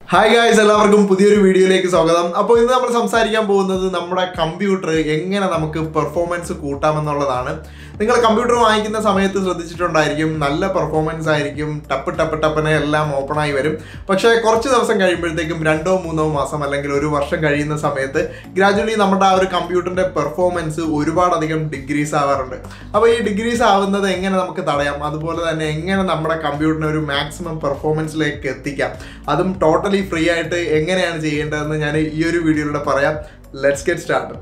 hi guys എല്ലാവർക്കും പുതിയൊരു വീഡിയോയിലേക്ക് സ്വാഗതം അപ്പോൾ ഇന്ന് നമ്മൾ സംസാരിക്കാൻ പോകുന്നത് നമ്മുടെ കമ്പ്യൂട്ടർ എങ്ങനെ നമുക്ക് പെർഫോമൻസ് കൂട്ടാമെന്നുള്ളതാണ് നിങ്ങൾ കമ്പ്യൂട്ടർ വാങ്ങിക്കുന്ന സമയത്ത് ശ്രദ്ധിച്ചിട്ടുണ്ടായിരിക്കും നല്ല പെർഫോമൻസ് ആയിരിക്കും ടപ്പ് ടപ്പ് ടപ്പിനെ എല്ലാം ഓപ്പൺ ആയി വരും പക്ഷേ കുറച്ച് ദിവസം കഴിയുമ്പോഴത്തേക്കും രണ്ടോ മൂന്നോ മാസം അല്ലെങ്കിൽ ഒരു വർഷം കഴിയുന്ന സമയത്ത് ഗ്രാജുവലി നമ്മുടെ ആ ഒരു കമ്പ്യൂട്ടറിന്റെ പെർഫോമൻസ് ഒരുപാടധികം ഡിഗ്രീസ് ആവാറുണ്ട് അപ്പോൾ ഈ ഡിഗ്രീസ് ആവുന്നത് എങ്ങനെ നമുക്ക് തടയാം അതുപോലെ തന്നെ എങ്ങനെ നമ്മുടെ കമ്പ്യൂട്ടറിനെ ഒരു മാക്സിമം പെർഫോമൻസിലേക്ക് എത്തിക്കാം അതും ടോട്ടലി ഫ്രീ ആയിട്ട് എങ്ങനെയാണ് ചെയ്യേണ്ടതെന്ന് ഞാൻ ഈ ഒരു വീഡിയോയിലൂടെ പറയാം ലെറ്റ്സ് ഗെറ്റ് സ്റ്റാർട്ട്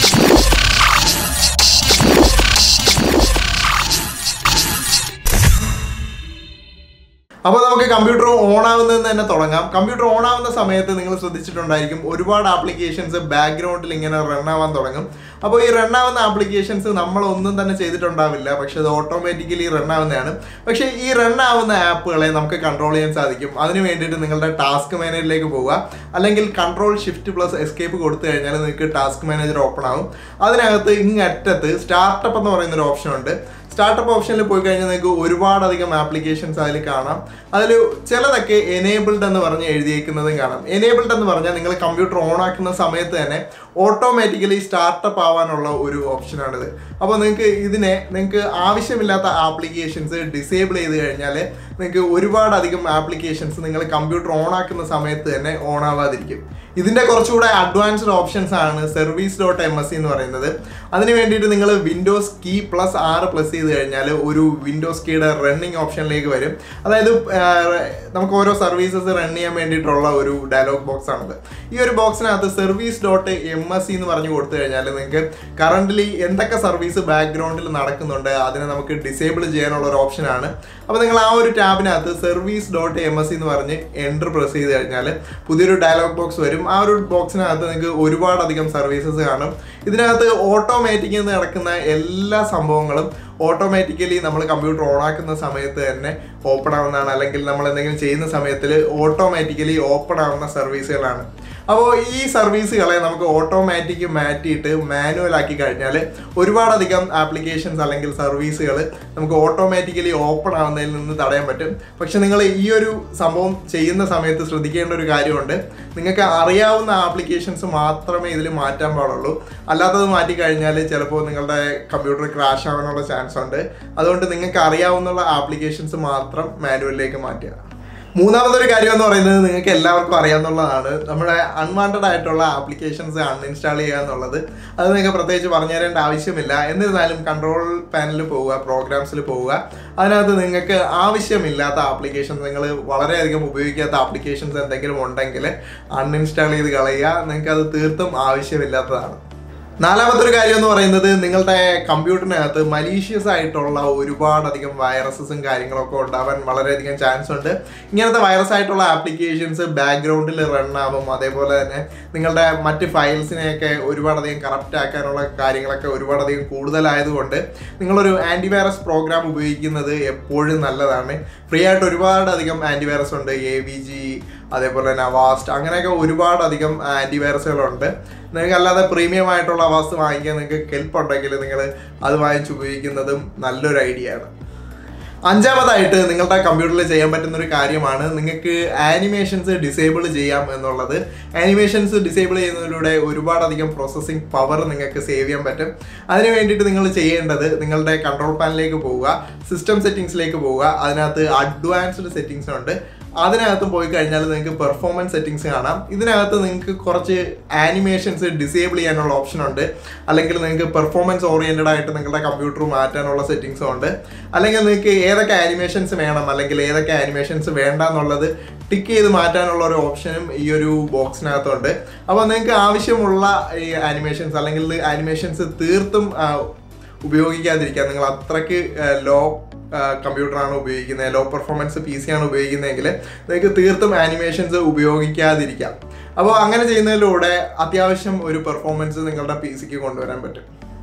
അപ്പോൾ നമുക്ക് കമ്പ്യൂട്ടർ ഓൺ ആവുന്നതെന്ന് തന്നെ തുടങ്ങാം കമ്പ്യൂട്ടർ ഓൺ ആവുന്ന സമയത്ത് നിങ്ങൾ ശ്രദ്ധിച്ചിട്ടുണ്ടായിരിക്കും ഒരുപാട് ആപ്ലിക്കേഷൻസ് ബാക്ക്ഗ്രൗണ്ടിൽ ഇങ്ങനെ റൺ ആവാൻ തുടങ്ങും അപ്പോൾ ഈ റൺ ആവുന്ന ആപ്ലിക്കേഷൻസ് നമ്മൾ ഒന്നും തന്നെ ചെയ്തിട്ടുണ്ടാവില്ല പക്ഷെ അത് ഓട്ടോമാറ്റിക്കലി റൺ ആവുന്നതാണ് പക്ഷേ ഈ റൺ ആവുന്ന ആപ്പുകളെ നമുക്ക് കൺട്രോൾ ചെയ്യാൻ സാധിക്കും അതിന് വേണ്ടിയിട്ട് നിങ്ങളുടെ ടാസ്ക് മാനേജറിലേക്ക് പോവുക അല്ലെങ്കിൽ കൺട്രോൾ ഷിഫ്റ്റ് പ്ലസ് എസ്കേപ്പ് കൊടുത്തു കഴിഞ്ഞാൽ നിങ്ങൾക്ക് ടാസ്ക് മാനേജർ ഓപ്പൺ ആവും അതിനകത്ത് ഇങ്ങറ്റത്ത് സ്റ്റാർട്ടപ്പ് എന്ന് പറയുന്ന ഒരു ഓപ്ഷൻ ഉണ്ട് സ്റ്റാർട്ടപ്പ് ഓപ്ഷനിൽ പോയി കഴിഞ്ഞാൽ നിങ്ങൾക്ക് ഒരുപാടധികം ആപ്ലിക്കേഷൻസ് അതിൽ കാണാം അതിൽ ചിലതൊക്കെ എനേബിൾഡ് എന്ന് പറഞ്ഞ് എഴുതിയേക്കുന്നതും കാണാം എനേബിൾഡ് എന്ന് പറഞ്ഞാൽ നിങ്ങൾ കമ്പ്യൂട്ടർ ഓൺ ആക്കുന്ന സമയത്ത് തന്നെ ഓട്ടോമാറ്റിക്കലി സ്റ്റാർട്ടപ്പ് ആവാനുള്ള ഒരു ഓപ്ഷനാണിത് അപ്പോൾ നിങ്ങൾക്ക് ഇതിനെ നിങ്ങൾക്ക് ആവശ്യമില്ലാത്ത ആപ്ലിക്കേഷൻസ് ഡിസേബിൾ ചെയ്ത് കഴിഞ്ഞാൽ നിങ്ങൾക്ക് ഒരുപാടധികം ആപ്ലിക്കേഷൻസ് നിങ്ങൾ കമ്പ്യൂട്ടർ ഓൺ ആക്കുന്ന സമയത്ത് തന്നെ ഓൺ ആവാതിരിക്കും ഇതിൻ്റെ കുറച്ചുകൂടെ അഡ്വാൻസ്ഡ് ഓപ്ഷൻസ് ആണ് service dot M S C എന്ന് പറയുന്നത് അതിന് വേണ്ടിയിട്ട് നിങ്ങൾ Windows key plus R plus ചെയ്ത് കഴിഞ്ഞാൽ ഒരു വിൻഡോസ് കീയുടെ റണ്ണിങ് ഓപ്ഷനിലേക്ക് വരും അതായത് ആ, നമുക്ക് ഓരോ സർവീസസ് റൺ ചെയ്യാൻ വേണ്ടിയിട്ടുള്ള ഒരു ഡയലോഗ് ബോക്സ് ആണിത് ഈ ഒരു ബോക്സിനകത്ത് service dot M S C എന്ന് പറഞ്ഞു കൊടുത്തു കഴിഞ്ഞാൽ നിങ്ങൾക്ക് കറൻ്റ്ലി എന്തൊക്കെ സർവീസ് ബാക്ക്ഗ്രൗണ്ടിൽ നടക്കുന്നുണ്ട് അതിനെ നമുക്ക് ഡിസേബിൾ ചെയ്യാനുള്ള ഒരു ഓപ്ഷനാണ് അപ്പോൾ നിങ്ങൾ ആ ഒരു ടാബിനകത്ത് service dot M S C എന്ന് പറഞ്ഞ് എൻ്റർ പ്രസ് ചെയ്ത് കഴിഞ്ഞാൽ പുതിയൊരു ഡയലോഗ് ബോക്സ് വരും ആ ഒരു ബോക്സിനകത്ത് നിങ്ങൾക്ക് ഒരുപാടധികം സർവീസസ് കാണും ഇതിനകത്ത് ഓട്ടോമാറ്റിക് എന്ന് നടക്കുന്ന എല്ലാ സംഭവങ്ങളും ഓട്ടോമാറ്റിക്കലി നമ്മൾ കമ്പ്യൂട്ടർ ഓൺ ആക്കുന്ന സമയത്ത് തന്നെ ഓപ്പൺ ആവുന്നതാണ് അല്ലെങ്കിൽ നമ്മൾ എന്തെങ്കിലും ചെയ്യുന്ന സമയത്തിൽ ഓട്ടോമാറ്റിക്കലി ഓപ്പൺ ആവുന്ന സർവീസുകളാണ് അപ്പോൾ ഈ സർവീസുകളെ നമുക്ക് ഓട്ടോമാറ്റിക് മാറ്റിയിട്ട് മാനുവൽ ആക്കി കഴിഞ്ഞാൽ ഒരുപാടധികം ആപ്ലിക്കേഷൻസ് അല്ലെങ്കിൽ സർവീസുകൾ നമുക്ക് ഓട്ടോമാറ്റിക്കലി ഓപ്പൺ ആവുന്നതിൽ നിന്ന് തടയാൻ പറ്റും പക്ഷെ നിങ്ങൾ ഈ ഒരു സംഭവം ചെയ്യുന്ന സമയത്ത് ശ്രദ്ധിക്കേണ്ട ഒരു കാര്യമുണ്ട് നിങ്ങൾക്ക് അറിയാവുന്ന ആപ്ലിക്കേഷൻസ് മാത്രമേ ഇതിൽ മാറ്റാൻ പാടുള്ളൂ അല്ലാത്തത് മാറ്റി കഴിഞ്ഞാൽ ചിലപ്പോൾ നിങ്ങളുടെ കമ്പ്യൂട്ടർ ക്രാഷ് ആവാനുള്ള ചാൻസ് ഉണ്ട് അതുകൊണ്ട് നിങ്ങൾക്ക് അറിയാവുന്ന ആപ്ലിക്കേഷൻസ് മാത്രം മാനുവലിലേക്ക് മാറ്റുക മൂന്നാമതൊരു കാര്യം എന്ന് പറയുന്നത് നിങ്ങൾക്ക് എല്ലാവർക്കും അറിയാവുന്നതാണ് നമ്മുടെ അൺവാണ്ടഡ് ആയിട്ടുള്ള ആപ്ലിക്കേഷൻസ് അൺഇൻസ്റ്റാൾ ചെയ്യുക എന്നുള്ളത് അത് നിങ്ങൾക്ക് പ്രത്യേകിച്ച് പറഞ്ഞു തരേണ്ട ആവശ്യമില്ല എന്നിരുന്നാലും കൺട്രോൾ പാനലിൽ പോവുക പ്രോഗ്രാംസിൽ പോവുക അതിനകത്ത് നിങ്ങൾക്ക് ആവശ്യമില്ലാത്ത ആപ്ലിക്കേഷൻസ് നിങ്ങൾ വളരെയധികം ഉപയോഗിക്കാത്ത ആപ്ലിക്കേഷൻസ് എന്തെങ്കിലും ഉണ്ടെങ്കിൽ അൺഇൻസ്റ്റാൾ ചെയ്ത് കളയുക നിങ്ങൾക്ക് അത് തീർത്തും ആവശ്യമില്ലാത്തതാണ് നാലാമത്തെ ഒരു കാര്യം എന്ന് പറയുന്നത് നിങ്ങളുടെ കമ്പ്യൂട്ടറിനകത്ത് മലീഷ്യസ് ആയിട്ടുള്ള ഒരുപാടധികം വൈറസസും കാര്യങ്ങളൊക്കെ ഉണ്ടാവാൻ വളരെയധികം ചാൻസ് ഉണ്ട് ഇങ്ങനത്തെ വൈറസ് ആയിട്ടുള്ള ആപ്ലിക്കേഷൻസ് ബാക്ക്ഗ്രൗണ്ടിൽ റൺ ആവും അതേപോലെ തന്നെ നിങ്ങളുടെ മറ്റ് ഫയൽസിനെയൊക്കെ ഒരുപാടധികം കറപ്റ്റ് ആക്കാനുള്ള കാര്യങ്ങളൊക്കെ ഒരുപാടധികം കൂടുതലായതുകൊണ്ട് നിങ്ങളൊരു ആൻറ്റിവൈറസ് പ്രോഗ്രാം ഉപയോഗിക്കുന്നത് എപ്പോഴും നല്ലതാണ് ഫ്രീ ആയിട്ട് ഒരുപാടധികം ആൻറ്റിവൈറസ് ഉണ്ട് എ വി ജി അതേപോലെ തന്നെ അവാസ്റ്റ് അങ്ങനെയൊക്കെ ഒരുപാടധികം ആൻറ്റിവൈറസുകളുണ്ട് നിങ്ങൾക്ക് അല്ലാതെ പ്രീമിയം ആയിട്ടുള്ള അവാസ്റ്റ് വാങ്ങിക്കാൻ നിങ്ങൾക്ക് കെൽപ്പ് ഉണ്ടെങ്കിൽ നിങ്ങൾ അത് വാങ്ങിച്ച് ഉപയോഗിക്കുന്നതും നല്ലൊരു ഐഡിയ ആണ് അഞ്ചാമതായിട്ട് നിങ്ങളുടെ കമ്പ്യൂട്ടറിൽ ചെയ്യാൻ പറ്റുന്ന ഒരു കാര്യമാണ് നിങ്ങൾക്ക് ആനിമേഷൻസ് ഡിസേബിൾ ചെയ്യാം എന്നുള്ളത് ആനിമേഷൻസ് ഡിസേബിൾ ചെയ്യുന്നതിലൂടെ ഒരുപാടധികം പ്രോസസ്സിംഗ് പവർ നിങ്ങൾക്ക് സേവ് ചെയ്യാൻ പറ്റും അതിന് വേണ്ടിയിട്ട് നിങ്ങൾ ചെയ്യേണ്ടത് നിങ്ങളുടെ കൺട്രോൾ പാനിലേക്ക് പോവുക സിസ്റ്റം സെറ്റിംഗ്സിലേക്ക് പോവുക അതിനകത്ത് അഡ്വാൻസ്ഡ് സെറ്റിംഗ്സ് ഉണ്ട് അതിനകത്ത് പോയി കഴിഞ്ഞാൽ നിങ്ങൾക്ക് പെർഫോമൻസ് സെറ്റിംഗ്സ് കാണാം ഇതിനകത്ത് നിങ്ങൾക്ക് കുറച്ച് ആനിമേഷൻസ് ഡിസേബിൾ ചെയ്യാനുള്ള ഓപ്ഷൻ ഉണ്ട് അല്ലെങ്കിൽ നിങ്ങൾക്ക് പെർഫോമൻസ് ഓറിയൻറ്റഡ് ആയിട്ട് നിങ്ങളുടെ കമ്പ്യൂട്ടർ മാറ്റാനുള്ള സെറ്റിംഗ്സും ഉണ്ട് അല്ലെങ്കിൽ നിങ്ങൾക്ക് ഏതൊക്കെ ആനിമേഷൻസ് വേണം അല്ലെങ്കിൽ ഏതൊക്കെ ആനിമേഷൻസ് വേണ്ട എന്നുള്ളത് ടിക്ക് ചെയ്ത് മാറ്റാനുള്ള ഒരു ഓപ്ഷനും ഈ ഒരു ബോക്സിനകത്തുണ്ട് അപ്പോൾ നിങ്ങൾക്ക് ആവശ്യമുള്ള ഈ ആനിമേഷൻസ് അല്ലെങ്കിൽ ആനിമേഷൻസ് തീർത്തും ആ, ഉപയോഗിക്കാതിരിക്കുക നിങ്ങൾ അത്രയ്ക്ക് ലോ കമ്പ്യൂട്ടറാണ് ഉപയോഗിക്കുന്നത് ലോ പെർഫോമൻസ് പി സി ആണ് ഉപയോഗിക്കുന്നതെങ്കിൽ നിങ്ങൾക്ക് തീർത്തും ആനിമേഷൻസ് ഉപയോഗിക്കാതിരിക്കാം അപ്പോൾ അങ്ങനെ ചെയ്യുന്നതിലൂടെ അത്യാവശ്യം ഒരു പെർഫോമൻസ് നിങ്ങളുടെ പി സിക്ക് കൊണ്ടുവരാൻ പറ്റും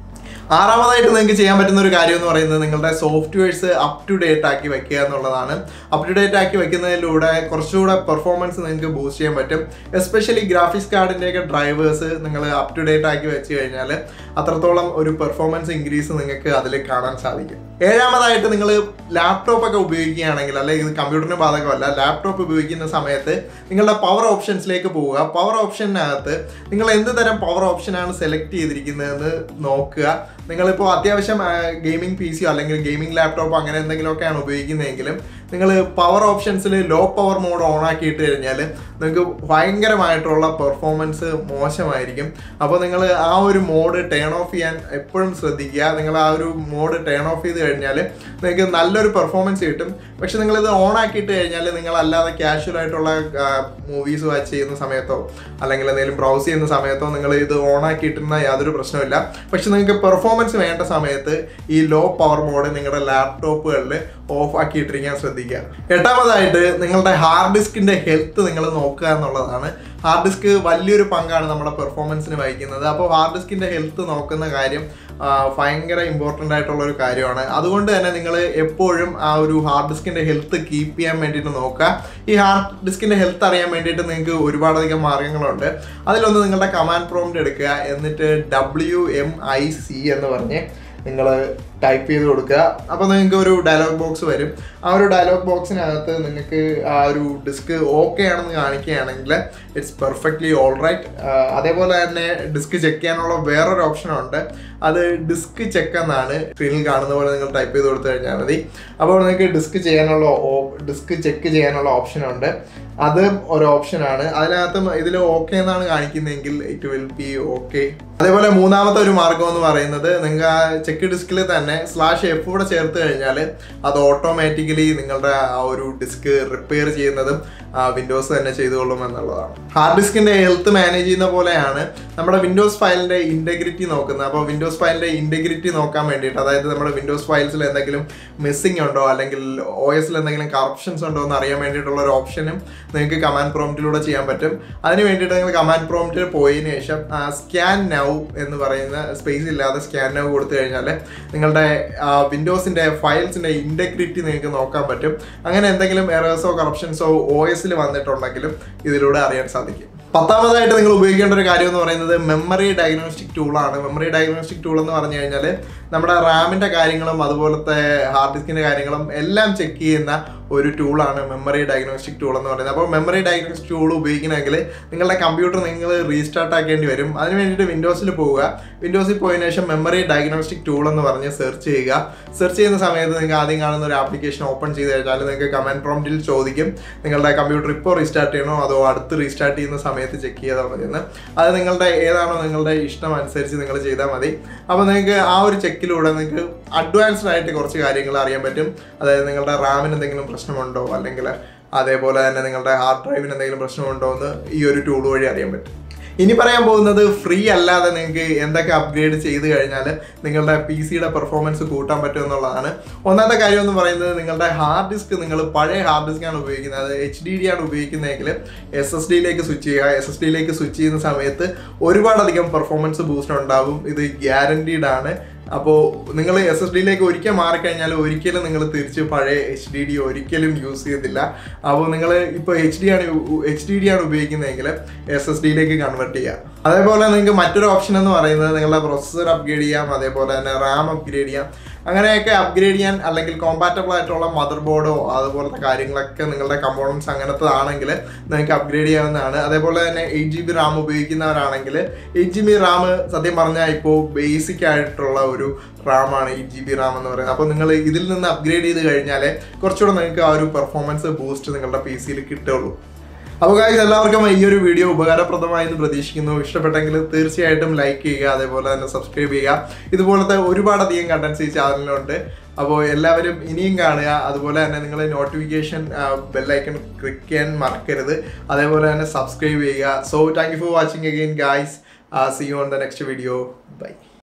ആറാമതായിട്ട് നിങ്ങൾക്ക് ചെയ്യാൻ പറ്റുന്ന ഒരു കാര്യം എന്ന് പറയുന്നത് നിങ്ങളുടെ സോഫ്റ്റ്വെയർസ് അപ് ടു ഡേറ്റ് ആക്കി വെക്കുക എന്നുള്ളതാണ് അപ് ടു ഡേറ്റ് ആക്കി വെക്കുന്നതിലൂടെ കുറച്ചുകൂടെ പെർഫോമൻസ് നിങ്ങൾക്ക് ബൂസ്റ്റ് ചെയ്യാൻ പറ്റും എസ്പെഷ്യലി ഗ്രാഫിക്സ് കാർഡിൻ്റെയൊക്കെ ഡ്രൈവേഴ്സ് നിങ്ങൾ അപ് ടു ഡേറ്റ് ആക്കി വെച്ച് കഴിഞ്ഞാൽ അത്രത്തോളം ഒരു പെർഫോമൻസ് ഇൻക്രീസ് നിങ്ങൾക്ക് അതിൽ കാണാൻ സാധിക്കും ഏഴാമതായിട്ട് നിങ്ങൾ ലാപ്ടോപ്പ് ഒക്കെ ഉപയോഗിക്കുകയാണെങ്കിൽ അല്ലെങ്കിൽ ഇത് കമ്പ്യൂട്ടറിന് ബാധകമല്ല ലാപ്ടോപ്പ് ഉപയോഗിക്കുന്ന സമയത്ത് നിങ്ങളുടെ പവർ ഓപ്ഷൻസിലേക്ക് പോവുക പവർ ഓപ്ഷനകത്ത് നിങ്ങൾ എന്ത് തരം പവർ ഓപ്ഷനാണ് സെലക്ട് ചെയ്തിരിക്കുന്നതെന്ന് നോക്കുക നിങ്ങളിപ്പോൾ അത്യാവശ്യം ഗെയിമിംഗ് പി സിയോ അല്ലെങ്കിൽ ഗെയിമിംഗ് ലാപ്ടോപ്പ് അങ്ങനെ എന്തെങ്കിലുമൊക്കെയാണ് ഉപയോഗിക്കുന്നതെങ്കിലും നിങ്ങൾ പവർ ഓപ്ഷൻസിൽ ലോ പവർ മോഡ് ഓൺ ആക്കിയിട്ട് കഴിഞ്ഞാൽ നിങ്ങൾക്ക് ഭയങ്കരമായിട്ടുള്ള പെർഫോമൻസ് മോശമായിരിക്കും അപ്പോൾ നിങ്ങൾ ആ ഒരു മോഡ് ടേൺ ഓഫ് ചെയ്യാൻ എപ്പോഴും ശ്രദ്ധിക്കുക നിങ്ങൾ ആ ഒരു മോഡ് ടേൺ ഓഫ് ചെയ്ത് കഴിഞ്ഞാൽ നിങ്ങൾക്ക് നല്ലൊരു പെർഫോമൻസ് കിട്ടും പക്ഷെ നിങ്ങളിത് ഓൺ ആക്കിയിട്ട് കഴിഞ്ഞാൽ നിങ്ങൾ അല്ലാതെ കാഷ്വൽ ആയിട്ടുള്ള മൂവീസ് വാച്ച് ചെയ്യുന്ന സമയത്തോ അല്ലെങ്കിൽ എന്തെങ്കിലും ബ്രൗസ് ചെയ്യുന്ന സമയത്തോ നിങ്ങൾ ഇത് ഓൺ ആക്കിയിട്ടിരുന്ന യാതൊരു പ്രശ്നമില്ല പക്ഷെ നിങ്ങൾക്ക് പെർഫോമൻസ് വേണ്ട സമയത്ത് ഈ ലോ പവർ മോഡ് നിങ്ങളുടെ ലാപ്ടോപ്പുകളിൽ ഓഫ് ആക്കിയിട്ടിരിക്കാൻ ശ്രദ്ധിക്കുക എട്ടാമതായിട്ട് നിങ്ങളുടെ ഹാർഡ് ഡിസ്കിന്റെ ഹെൽത്ത് നിങ്ങൾ നോക്കുക എന്നുള്ളതാണ് ഹാർഡ് ഡിസ്ക് വലിയൊരു പങ്കാണ് നമ്മുടെ പെർഫോമൻസിന് വഹിക്കുന്നത് അപ്പോൾ ഹാർഡ് ഡിസ്കിന്റെ ഹെൽത്ത് നോക്കുന്ന കാര്യം ആ, ഭയങ്കര ഇമ്പോർട്ടൻ്റ് ആയിട്ടുള്ള ഒരു കാര്യമാണ് അതുകൊണ്ട് തന്നെ നിങ്ങൾ എപ്പോഴും ആ ഒരു ഹാർഡ് ഡിസ്കിന്റെ ഹെൽത്ത് കീപ്പ് ചെയ്യാൻ വേണ്ടിയിട്ട് നോക്കുക ഈ ഹാർഡ് ഡിസ്കിന്റെ ഹെൽത്ത് അറിയാൻ വേണ്ടിയിട്ട് നിങ്ങൾക്ക് ഒരുപാടധികം മാർഗങ്ങളുണ്ട് അതിലൊന്ന് നിങ്ങളുടെ കമാൻഡ് പ്രോംപ്റ്റ് എടുക്കുക എന്നിട്ട് ഡബ്ല്യു എം ഐ സി എന്ന് പറഞ്ഞ് നിങ്ങൾ ടൈപ്പ് ചെയ്ത് കൊടുക്കുക അപ്പോൾ നിങ്ങൾക്ക് ഒരു ഡയലോഗ് ബോക്സ് വരും ആ ഒരു ഡയലോഗ് ബോക്സിനകത്ത് നിങ്ങൾക്ക് ആ ഒരു ഡിസ്ക് ഓക്കെ ആണെന്ന് കാണിക്കുകയാണെങ്കിൽ ഇറ്റ്സ് പെർഫെക്റ്റ്ലി ഓൾ റൈറ്റ് അതേപോലെ തന്നെ ഡിസ്ക് ചെക്ക് ചെയ്യാനുള്ള വേറൊരു ഓപ്ഷനുണ്ട് അത് ഡിസ്ക് ചെക്ക് എന്നാണ് സ്ക്രീനിൽ കാണുന്ന പോലെ നിങ്ങൾ ടൈപ്പ് ചെയ്ത് കൊടുത്തു കഴിഞ്ഞാൽ മതി അപ്പോൾ നിങ്ങൾക്ക് ഡിസ്ക് ചെയ്യാനുള്ള ഡിസ്ക് ചെക്ക് ചെയ്യാനുള്ള ഓപ്ഷനുണ്ട് അത് ഒരു ഓപ്ഷനാണ് അതിനകത്തും ഇതിൽ ഓക്കെ എന്നാണ് കാണിക്കുന്നതെങ്കിൽ ഇറ്റ് വിൽ ബി ഓക്കെ അതേപോലെ മൂന്നാമത്തെ ഒരു മാർഗം എന്ന് പറയുന്നത് നിങ്ങൾ ആ ചെക്ക് ഡിസ്കിൽ തന്നെ സ്ലാഷ് എഫ് കൂടെ ചേർത്ത് കഴിഞ്ഞാൽ അത് ഓട്ടോമാറ്റിക്കലി നിങ്ങളുടെ ആ ഒരു ഡിസ്ക് റിപ്പയർ ചെയ്യുന്നതും വിൻഡോസ് തന്നെ ചെയ്തുകൊള്ളും എന്നുള്ളതാണ് ഹാർഡ് ഡിസ്കിന്റെ ഹെൽത്ത് മാനേജ് ചെയ്യുന്ന പോലെയാണ് നമ്മുടെ വിൻഡോസ് ഫയലിന്റെ ഇന്റഗ്രിറ്റി നോക്കുന്നത് അപ്പോൾ വിൻഡോസ് ഫയലിന്റെ ഇന്റഗ്രിറ്റി നോക്കാൻ വേണ്ടിയിട്ട് അതായത് നമ്മുടെ വിൻഡോസ് ഫയൽസിൽ എന്തെങ്കിലും മിസ്സിംഗ് ഉണ്ടോ അല്ലെങ്കിൽ ഒ എസിൽ എന്തെങ്കിലും കറപ്ഷൻസ് ഉണ്ടോ എന്ന് അറിയാൻ വേണ്ടിയിട്ടുള്ള ഒരു ഓപ്ഷനും നിങ്ങൾക്ക് കമാൻഡ് പ്രോംപ്റ്റിലൂടെ ചെയ്യാൻ പറ്റും അതിന് വേണ്ടിയിട്ട് നിങ്ങൾ കമാൻഡ് പ്രോംപ്റ്റിൽ പോയതിന് ശേഷം സ്കാൻ നൗ എന്ന് പറയുന്ന സ്പേസ് ഇല്ലാതെ സ്കാൻ നൗ കൊടുത്തു കഴിഞ്ഞാൽ നിങ്ങളുടെ വിൻഡോസിന്റെ ഫയൽസിന്റെ ഇന്റഗ്രിറ്റി നിങ്ങൾക്ക് നോക്കാൻ പറ്റും അങ്ങനെ എന്തെങ്കിലും എറേഴ്സോ കറപ്ഷൻസോ ഒ എസിൽ വന്നിട്ടുണ്ടെങ്കിലും ഇതിലൂടെ അറിയാൻ സാധിക്കും പത്താമതായിട്ട് നിങ്ങൾ ഉപയോഗിക്കേണ്ട ഒരു കാര്യം എന്ന് പറയുന്നത് മെമ്മറി ഡയഗ്നോസ്റ്റിക് ടൂളാണ് മെമ്മറി ഡയഗ്നോസ്റ്റിക് ടൂൾ എന്ന് പറഞ്ഞു കഴിഞ്ഞാൽ നമ്മുടെ റാമിന്റെ കാര്യങ്ങളും അതുപോലത്തെ ഹാർഡ് ഡിസ്കിന്റെ കാര്യങ്ങളും എല്ലാം ചെക്ക് ചെയ്യുന്ന ഒരു ടൂളാണ് മെമ്മറി ഡയഗ്നോസ്റ്റിക് ടൂൾ എന്ന് പറയുന്നത് അപ്പോൾ മെമ്മറി ഡയഗ്നോസ്റ്റിക് ടൂൾ ഉപയോഗിക്കണമെങ്കിൽ നിങ്ങളുടെ കമ്പ്യൂട്ടർ നിങ്ങൾ റീസ്റ്റാർട്ട് ആക്കേണ്ടി വരും അതിന് വേണ്ടിയിട്ട് വിൻഡോസിൽ പോവുക വിൻഡോസിൽ പോയതിനു ശേഷം മെമ്മറി ഡയഗ്നോസ്റ്റിക് ടൂൾ എന്ന് പറഞ്ഞ് സെർച്ച് ചെയ്യുക സെർച്ച് ചെയ്യുന്ന സമയത്ത് നിങ്ങൾക്ക് ആദ്യം കാണുന്ന ഒരു ആപ്ലിക്കേഷൻ ഓപ്പൺ ചെയ്ത് കഴിഞ്ഞാൽ നിങ്ങൾക്ക് കമൻറ്റ് പ്രോംപ്റ്റിൽ ചോദിക്കും നിങ്ങളുടെ കമ്പ്യൂട്ടർ ഇപ്പോൾ റീസ്റ്റാർട്ട് ചെയ്യണോ അതോ അടുത്ത് റീസ്റ്റാർട്ട് ചെയ്യുന്ന സമയത്ത് ചെക്ക് ചെയ്താൽ മതി എന്ന് അത് നിങ്ങളുടെ ഏതാണോ നിങ്ങളുടെ ഇഷ്ടം അനുസരിച്ച് നിങ്ങൾ ചെയ്താൽ മതി അപ്പോൾ നിങ്ങൾക്ക് ആ ഒരു ചെക്കിലൂടെ നിങ്ങൾക്ക് അഡ്വാൻസ്ഡ് ആയിട്ട് കുറച്ച് കാര്യങ്ങൾ അറിയാൻ പറ്റും അതായത് നിങ്ങളുടെ റാമിന് എന്തെങ്കിലും പ്രശ്നമുണ്ടോ അല്ലെങ്കിൽ അതേപോലെ തന്നെ നിങ്ങളുടെ ഹാർഡ് ഡ്രൈവിന് എന്തെങ്കിലും പ്രശ്നമുണ്ടോ എന്ന് ഈ ഒരു ടൂൾ വഴി അറിയാൻ പറ്റും ഇനി പറയാൻ പോകുന്നത് ഫ്രീ അല്ലാതെ നിങ്ങൾക്ക് എന്തൊക്കെ അപ്ഗ്രേഡ് ചെയ്ത് കഴിഞ്ഞാൽ നിങ്ങളുടെ പി സിയുടെ പെർഫോമൻസ് കൂട്ടാൻ പറ്റും എന്നുള്ളതാണ് ഒന്നാമത്തെ കാര്യം എന്ന് പറയുന്നത് നിങ്ങളുടെ ഹാർഡ് ഡിസ്ക് നിങ്ങൾ പഴയ ഹാർഡ് ഡിസ്ക് ആണ് ഉപയോഗിക്കുന്നത് അത് എച്ച് ഡി ഡി ആണ് ഉപയോഗിക്കുന്നതെങ്കിൽ എസ് എസ് ഡിയിലേക്ക് സ്വിച്ച് ചെയ്യുക എസ് എസ് ഡിയിലേക്ക് സ്വിച്ച് ചെയ്യുന്ന സമയത്ത് ഒരുപാടധികം പെർഫോമൻസ് ബൂസ്റ്റ് ഉണ്ടാവും ഇത് ഗ്യാരണ്ടീഡ് ആണ് അപ്പോൾ നിങ്ങൾ എസ് എസ് ഡിയിലേക്ക് ഒരിക്കൽ മാറിക്കഴിഞ്ഞാൽ ഒരിക്കലും നിങ്ങൾ തിരിച്ച് പഴയ എച്ച് ഡി ഡി ഒരിക്കലും യൂസ് ചെയ്തില്ല അപ്പോൾ നിങ്ങൾ ഇപ്പോൾ എച്ച് ഡി ആണ് എച്ച് ഡി ഡി ആണ് ഉപയോഗിക്കുന്നതെങ്കിൽ എസ് എസ് ഡിയിലേക്ക് കൺവേർട്ട് ചെയ്യുക അതേപോലെ നിങ്ങൾക്ക് മറ്റൊരു ഓപ്ഷൻ എന്ന് പറയുന്നത് നിങ്ങളുടെ പ്രൊസസ്സർ അപ്ഗ്രേഡ് ചെയ്യാം അതേപോലെ തന്നെ റാം അപ്ഗ്രേഡ് ചെയ്യാം അങ്ങനെയൊക്കെ അപ്ഗ്രേഡ് ചെയ്യാൻ അല്ലെങ്കിൽ കോമ്പാറ്റബിൾ ആയിട്ടുള്ള മദർ ബോർഡോ അതുപോലത്തെ കാര്യങ്ങളൊക്കെ നിങ്ങളുടെ കമ്പോണൻസ് അങ്ങനത്തെ ആണെങ്കിൽ നിങ്ങൾക്ക് അപ്ഗ്രേഡ് ചെയ്യാവുന്നതാണ് അതേപോലെ തന്നെ എയ്റ്റ് ജി ബി റാം ഉപയോഗിക്കുന്നവരാണെങ്കിൽ എയ്റ്റ് ജി ബി റാം സത്യം പറഞ്ഞാൽ ഇപ്പോൾ ബേസിക് ആയിട്ടുള്ള ഒരു റാമാണ് എയ്റ്റ് ജി ബി റാം എന്ന് പറയുന്നത് അപ്പോൾ നിങ്ങൾ ഇതിൽ നിന്ന് അപ്ഗ്രേഡ് ചെയ്ത് കഴിഞ്ഞാൽ കുറച്ചുകൂടെ നിങ്ങൾക്ക് ആ ഒരു പെർഫോമൻസ് ബൂസ്റ്റ് നിങ്ങളുടെ പി സിയിൽ കിട്ടുള്ളൂ അപ്പോൾ കാര്യം എല്ലാവർക്കും ഈ ഒരു വീഡിയോ ഉപകാരപ്രദമായി എന്ന് പ്രതീക്ഷിക്കുന്നു ഇഷ്ടപ്പെട്ടെങ്കിൽ തീർച്ചയായിട്ടും ലൈക്ക് ചെയ്യുക അതേപോലെ തന്നെ സബ്സ്ക്രൈബ് ചെയ്യുക ഇതുപോലത്തെ ഒരുപാടധികം കണ്ടൻസ് ഈ ചാനലിലുണ്ട് അപ്പോൾ എല്ലാവരും ഇനിയും കാണുക അതുപോലെ തന്നെ നിങ്ങൾ നോട്ടിഫിക്കേഷൻ ബെല്ലൈക്കൺ ക്ലിക്ക് ചെയ്യാൻ മറക്കരുത് അതേപോലെ തന്നെ സബ്സ്ക്രൈബ് ചെയ്യുക so thank you for watching again guys see you on the next video by